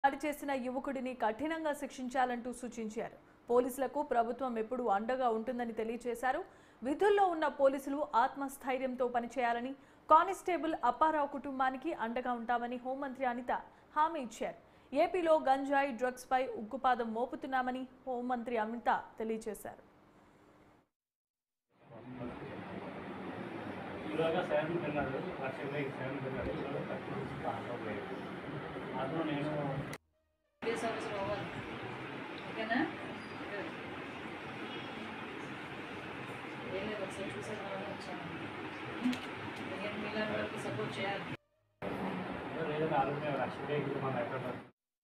దాడి చేసిన యువకుడిని కఠినంగా శిక్షించాలంటూ సూచించారు పోలీసులకు ప్రభుత్వం ఎప్పుడూ అండగా ఉంటుందని తెలియజేశారు విధుల్లో ఉన్న పోలీసులు ఆత్మస్థైర్యంతో పనిచేయాలని కానిస్టేబుల్ అప్పారావు కుటుంబానికి అండగా ఉంటామని హోంమంత్రి అనిత హామీ ఇచ్చారు ఏపీలో గంజాయి డ్రగ్స్ పై ఉగ్గుపాదం మోపుతున్నామని హోంమంత్రి అమిత తెలియజేశారు ఈరోజు సెవెన్ తిన్నాడు లక్షలకి సెవెన్ తిన్నాడు ఈరోజు థర్టీ సిక్స్ పాస్అవుట్ అయ్యాడు అందులో నేను పోలీస్ ఆఫీసర్ అవ్వాలి ఓకేనా ఏం లేదు ఒకసారి చూసేద్దామని వచ్చాను నేను మీలాంటి వాళ్ళకి సపోర్ట్ చేయాలి ఏదో నాలుగు లక్షలకి మన ఎక్కడ